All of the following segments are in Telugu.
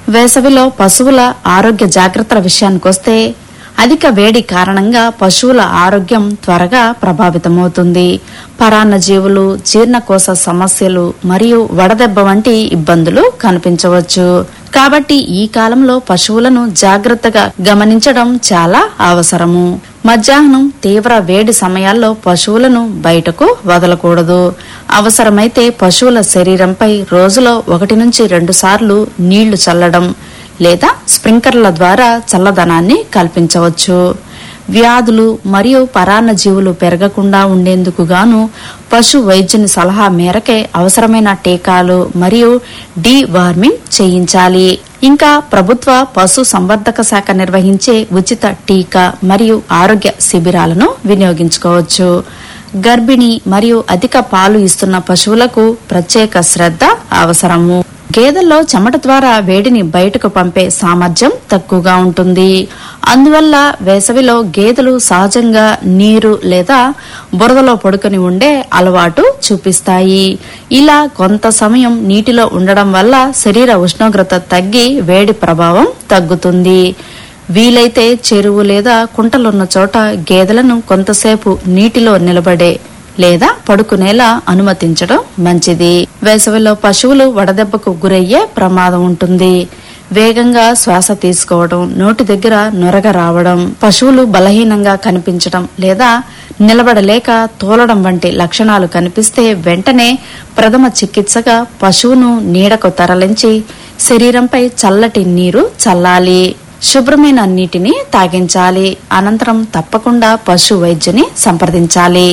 వేసవిలో పశువుల ఆరోగ్య జాగ్రత్తల విషయానికొస్తే అధిక వేడి కారణంగా పశువుల ఆరోగ్యం త్వరగా ప్రభావితమవుతుంది పరాన్న జీవులు జీర్ణకోశ సమస్యలు మరియు వడదెబ్బ వంటి ఇబ్బందులు కనిపించవచ్చు కాబట్టి ఈ కాలంలో పశువులను జాగ్రత్తగా గమనించడం చాలా అవసరము మధ్యాహ్నం తీవ్ర వేడి సమయాల్లో పశువులను బయటకు వదలకూడదు అవసరమైతే పశువుల శరీరంపై రోజులో ఒకటి నుంచి రెండు సార్లు నీళ్లు చల్లడం లేదా స్ప్రింకర్ల ద్వారా చల్లదనాన్ని కల్పించవచ్చు వ్యాధులు మరియు పరాన్న జీవులు పెరగకుండా ఉండేందుకు గాను పశు వైద్యుని సలహా మేరకే అవసరమైన టీకాలు మరియు డీ వార్మింగ్ చేయించాలి ఇంకా ప్రభుత్వ పశు సంవర్ధక శాఖ నిర్వహించే ఉచిత టీకా మరియు ఆరోగ్య శిబిరాలను వినియోగించుకోవచ్చు గర్భిణీ మరియు అధిక పాలు ఇస్తున్న పశువులకు ప్రత్యేక శ్రద్ధ అవసరము గేదెల్లో చెమట ద్వారా వేడిని బయటకు పంపే సామర్థ్యం తక్కువగా ఉంటుంది అందువల్ల వేసవిలో గేదెలు సహజంగా నీరు లేదా బురదలో పడుకొని ఉండే అలవాటు చూపిస్తాయి ఇలా కొంత సమయం నీటిలో ఉండడం వల్ల శరీర ఉష్ణోగ్రత తగ్గి వేడి ప్రభావం తగ్గుతుంది వీలైతే చెరువు లేదా కుంటలున్న చోట గేదెలను కొంతసేపు నీటిలో నిలబడే లేదా పడుకునేలా అనుమతించడం మంచిది వేసవిలో పశువులు వడదెబ్బకు గురయ్యే ప్రమాదం ఉంటుంది వేగంగా శ్వాస తీసుకోవడం నోటి దగ్గర నొరగ రావడం పశువులు బలహీనంగా కనిపించడం లేదా నిలబడలేక తోలడం వంటి లక్షణాలు కనిపిస్తే వెంటనే ప్రథమ చికిత్సగా పశువును నీడకు తరలించి శరీరంపై చల్లటి నీరు చల్లాలి శుభ్రమైన నీటిని తాగించాలి అనంతరం తప్పకుండా పశు వైద్యుని సంప్రదించాలి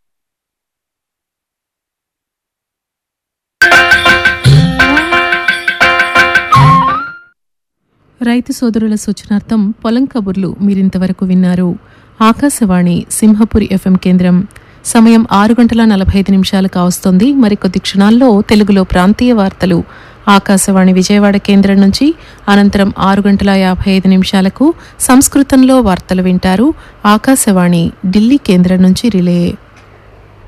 రైతు సోదరుల సూచనార్థం పొలం కబుర్లు మీరింతవరకు విన్నారు ఆకాశవాణి సింహపురి ఎఫ్ఎం కేంద్రం సమయం ఆరు గంటల నలభై ఐదు నిమిషాలు కావస్తోంది మరికొద్ది క్షణాల్లో తెలుగులో ప్రాంతీయ వార్తలు ఆకాశవాణి విజయవాడ కేంద్రం నుంచి అనంతరం ఆరు గంటల యాభై ఐదు నిమిషాలకు సంస్కృతంలో వార్తలు వింటారు ఆకాశవాణి ఢిల్లీ కేంద్రం నుంచి రిలే